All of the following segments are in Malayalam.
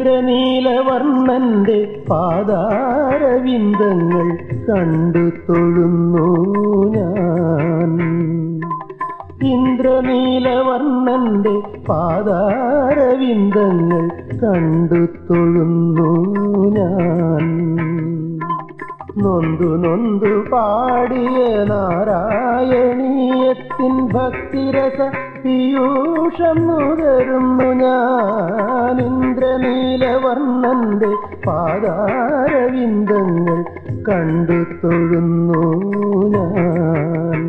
ഇന്ദ്രനീലവർണ്ണന്റെ പാതാരവിന്ദങ്ങൾ കണ്ടു തൊഴുന്നു ഞാൻ ഇന്ദ്രനീലവർണ്ണന്റെ പാതാരവിന്ദങ്ങൾ കണ്ടു തൊഴുന്നു ഞാൻ നൊന്തു നൊന്തു പാടിയ നാരായണീയത്തിൻ ഭക്തിരസ പീയൂഷം നുകരുന്നു ഞാൻ ഇന്ദ്രനീലവർണ്ണന്റെ പാതാരവിന്ദങ്ങൾ കണ്ടു തൊഴുന്നു ഞാൻ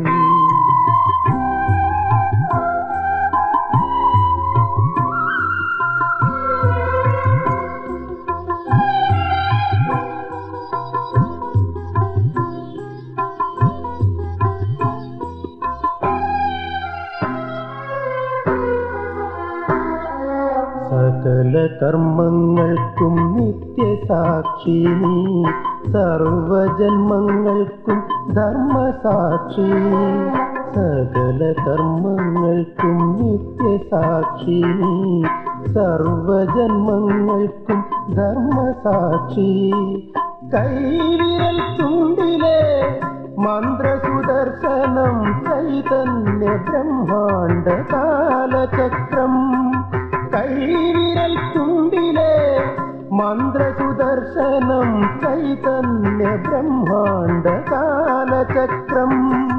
സകല കർമ്മങ്ങൾക്കും നിത്യസാക്ഷി നീ സർവജന്മങ്ങൾക്കും ധർമ്മസാക്ഷി സകല കർമ്മങ്ങൾക്കും നിത്യസാക്ഷി നീ സർവജന്മങ്ങൾക്കും ധർമ്മസാക്ഷി കൈവിരൽ തുണ്ടിലെ മന്ത്രസുദർശനം ചൈതന്യ ബ്രഹ്മാണ്ട കാലചക്രം കൈവിരൽ തുണ്ടിലെ മന്ത്രസുദർശനം ചൈതന്യ ബ്രഹ്മാണ്ട കാലചക്രം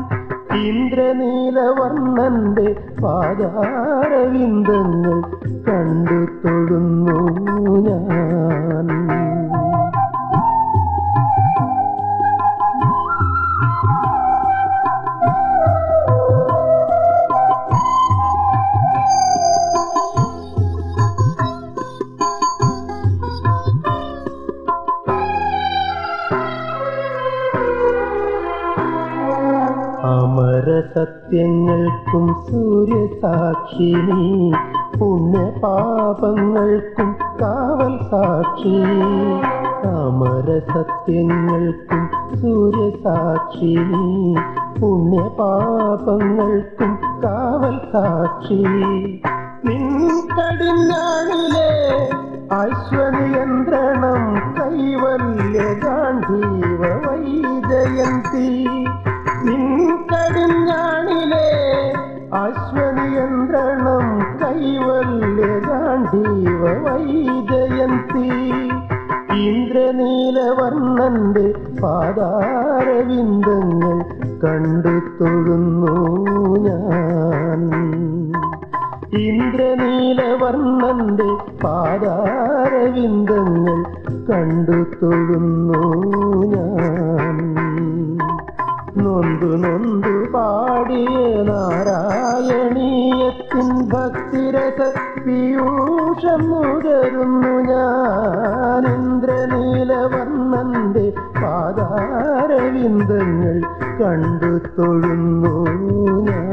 ഇന്ദ്രനീലവർണ്ണന്റെ പാതാരവിന്ദങ്ങൾ കണ്ടു തൊഴുന്നു ഞാൻ അമര സത്യങ്ങൾക്കും സൂര്യസാക്ഷി നീ പുണ്യപാപങ്ങൾക്കും കാവൽ സാക്ഷി അമര സത്യങ്ങൾക്കും സൂര്യസാക്ഷി നീ പുണ്യപാപങ്ങൾക്കും കാവൽ സാക്ഷി നിൻ കടിഞ്ഞാണിലെ അശ്വനിയന്ത്രണം കൈവല്യ ഗാന്ധീവ വൈജയന്തി നിൻ കടിഞ്ഞാണിലെ അശ്വനിയന്ത്രണം കൈവല്യ ഗാന്ധീവ വൈജയന്തി ഇന്ദ്രനീലവർണ്ണന്റെ പാതാരവിന്ദങ്ങൾ കണ്ടു തൊഴുന്നു ഞാൻ ഇന്ദ്രനീലവർണ്ണന്റെ പാതാരവിന്ദങ്ങൾ കണ്ടു തൊഴുന്നു ഞാൻ നൊന്തു നൊന്തു പാടിയ നാരായണീയത്തിൻ ഭക്തിരസ പീയൂഷം നുകരുന്നു ഞാൻ ഇന്ദ്രനീലവർണ്ണന്റെ പാതാരവിന്ദങ്ങൾ കണ്ടു തൊഴുന്നു ഞാൻ